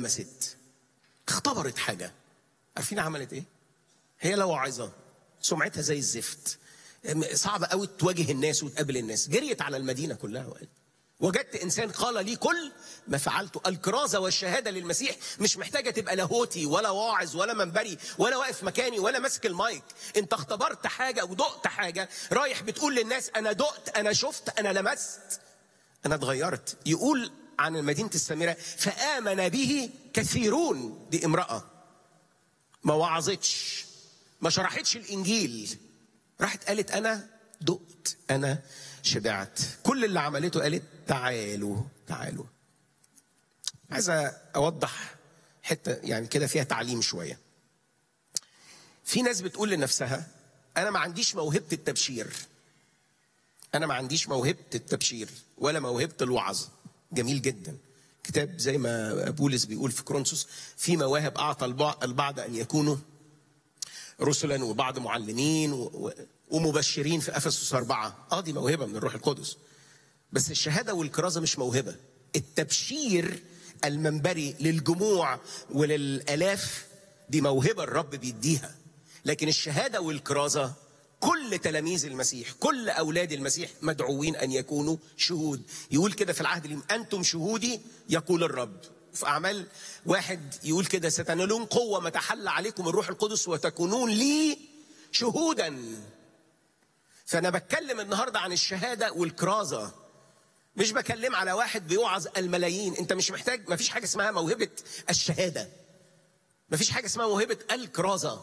لمست اختبرت حاجه عارفين عملت ايه هي لا واعظه سمعتها زي الزفت صعب قوي تواجه الناس وتقابل الناس جريت على المدينه كلها وقالت وجدت انسان قال لي كل ما فعلته الكرازه والشهاده للمسيح مش محتاجه تبقى لاهوتي ولا واعظ ولا منبري ولا واقف مكاني ولا ماسك المايك انت اختبرت حاجه ودقت حاجه رايح بتقول للناس انا دقت انا شفت انا لمست انا اتغيرت يقول عن مدينه السامره فامن به كثيرون دي امراه ما وعظتش ما شرحتش الانجيل راحت قالت انا دقت انا شبعت كل اللي عملته قالت تعالوا تعالوا عايز اوضح حته يعني كده فيها تعليم شويه في ناس بتقول لنفسها انا ما عنديش موهبه التبشير انا ما عنديش موهبه التبشير ولا موهبه الوعظ جميل جدا كتاب زي ما بولس بيقول في كرونسوس في مواهب اعطى البعض ان يكونوا رسلا وبعض معلمين و... ومبشرين في افسس أربعة اه دي موهبة من الروح القدس بس الشهادة والكرازة مش موهبة التبشير المنبري للجموع وللآلاف دي موهبة الرب بيديها لكن الشهادة والكرازة كل تلاميذ المسيح كل أولاد المسيح مدعوين أن يكونوا شهود يقول كده في العهد اليوم أنتم شهودي يقول الرب في أعمال واحد يقول كده ستنالون قوة ما تحل عليكم الروح القدس وتكونون لي شهودا فأنا بتكلم النهاردة عن الشهادة والكرازة مش بكلم على واحد بيوعظ الملايين انت مش محتاج ما فيش حاجة اسمها موهبة الشهادة ما فيش حاجة اسمها موهبة الكرازة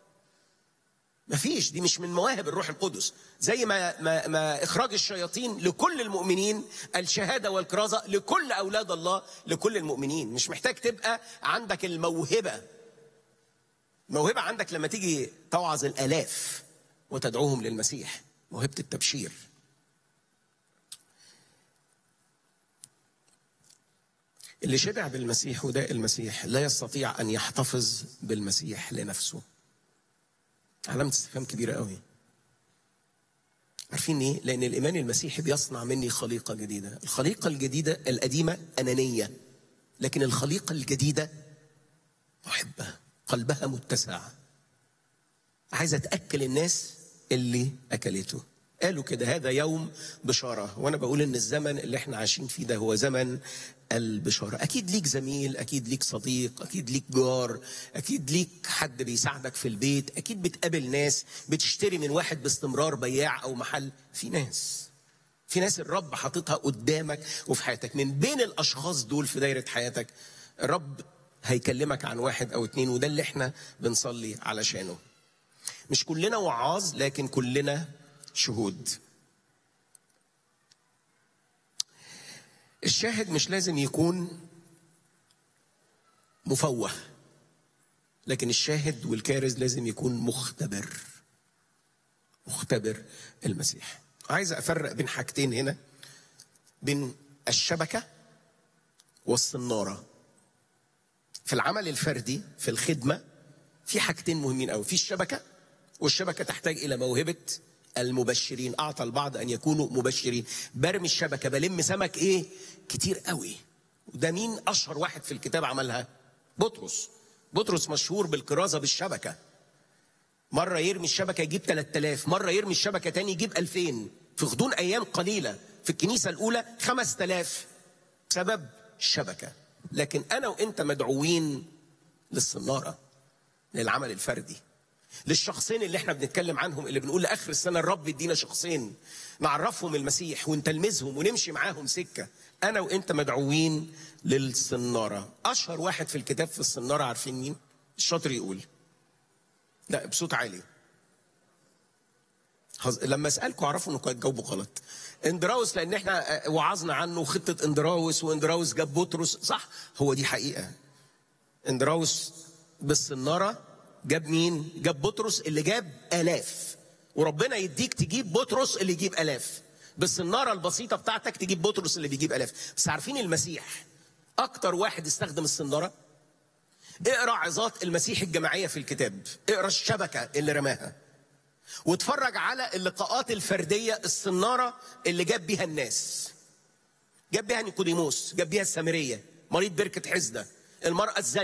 ما فيش دي مش من مواهب الروح القدس زي ما, ما, ما إخراج الشياطين لكل المؤمنين الشهادة والكرازة لكل أولاد الله لكل المؤمنين مش محتاج تبقى عندك الموهبة موهبة عندك لما تيجي توعظ الآلاف وتدعوهم للمسيح موهبة التبشير اللي شبع بالمسيح وداء المسيح لا يستطيع أن يحتفظ بالمسيح لنفسه علامة استفهام كبيرة قوي عارفين ايه؟ لأن الإيمان المسيحي بيصنع مني خليقة جديدة الخليقة الجديدة القديمة أنانية لكن الخليقة الجديدة محبة قلبها متسع عايزة تأكل الناس اللي أكلته قالوا كده هذا يوم بشارة وأنا بقول إن الزمن اللي احنا عايشين فيه ده هو زمن البشارة أكيد ليك زميل أكيد ليك صديق أكيد ليك جار أكيد ليك حد بيساعدك في البيت أكيد بتقابل ناس بتشتري من واحد باستمرار بياع أو محل في ناس في ناس الرب حاططها قدامك وفي حياتك من بين الأشخاص دول في دايرة حياتك الرب هيكلمك عن واحد أو اتنين وده اللي احنا بنصلي علشانه مش كلنا وعاظ لكن كلنا شهود الشاهد مش لازم يكون مفوه لكن الشاهد والكارز لازم يكون مختبر مختبر المسيح عايز افرق بين حاجتين هنا بين الشبكه والصناره في العمل الفردي في الخدمه في حاجتين مهمين قوي في الشبكه والشبكه تحتاج الى موهبه المبشرين اعطى البعض ان يكونوا مبشرين برمي الشبكه بلم سمك ايه كتير قوي وده مين اشهر واحد في الكتاب عملها بطرس بطرس مشهور بالكرازه بالشبكه مره يرمي الشبكه يجيب 3000 مره يرمي الشبكه تاني يجيب 2000 في غضون ايام قليله في الكنيسه الاولى 5000 سبب الشبكه لكن انا وانت مدعوين للصناره للعمل الفردي للشخصين اللي احنا بنتكلم عنهم اللي بنقول لاخر السنه الرب يدينا شخصين نعرفهم المسيح ونتلمذهم ونمشي معاهم سكه انا وانت مدعوين للصناره اشهر واحد في الكتاب في الصناره عارفين مين الشاطر يقول لا بصوت عالي لما اسالكم اعرفوا انكم هتجاوبوا غلط اندراوس لان احنا وعظنا عنه خطه اندراوس واندراوس جاب بطرس صح هو دي حقيقه اندراوس بالصناره جاب مين؟ جاب بطرس اللي جاب آلاف وربنا يديك تجيب بطرس اللي يجيب آلاف بس النارة البسيطة بتاعتك تجيب بطرس اللي بيجيب آلاف بس عارفين المسيح أكتر واحد استخدم الصنارة اقرا عظات المسيح الجماعية في الكتاب اقرا الشبكة اللي رماها واتفرج على اللقاءات الفردية الصنارة اللي جاب بيها الناس جاب بيها نيكوديموس جاب بيها السامرية مريض بركة حزدة المرأة الزانية